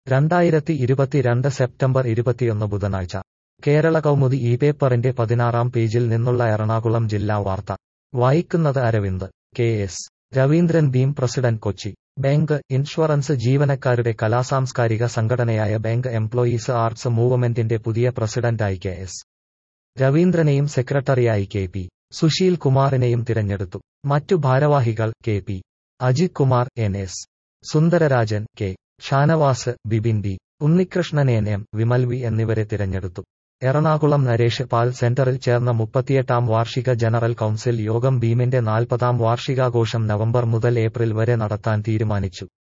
രണ്ടായിരത്തി ഇരുപത്തിരണ്ട് സെപ്റ്റംബർ ഇരുപത്തിയൊന്ന് ബുധനാഴ്ച കേരള കൗമുദി ഈ പേപ്പറിന്റെ പതിനാറാം പേജിൽ നിന്നുള്ള എറണാകുളം ജില്ലാ വാർത്ത വായിക്കുന്നത് അരവിന്ദ് കെ എസ് രവീന്ദ്രൻ ഭീം പ്രസിഡന്റ് കൊച്ചി ബാങ്ക് ഇൻഷുറൻസ് ജീവനക്കാരുടെ കലാസാംസ്കാരിക സംഘടനയായ ബാങ്ക് എംപ്ലോയീസ് ആർട്സ് മൂവ്മെന്റിന്റെ പുതിയ പ്രസിഡന്റായി കെ എസ് രവീന്ദ്രനെയും സെക്രട്ടറിയായി കെ പി സുശീൽ കുമാറിനെയും തിരഞ്ഞെടുത്തു മറ്റു ഭാരവാഹികൾ K P Ajith Kumar N S Sundararajan K Shanavas Bibin D Unnikrishnan N M Vimal V എന്നിവരെ തിരഞ്ഞെടുത്തു എറണാകുളം നരേഷ് പാൽ സെന്ററിൽ ചേർന്ന മുപ്പത്തിയെട്ടാം വാർഷിക ജനറൽ കൗൺസിൽ യോഗം ഭീമിന്റെ നാൽപ്പതാം വാർഷികാഘോഷം നവംബർ മുതൽ ഏപ്രിൽ വരെ നടത്താൻ തീരുമാനിച്ചു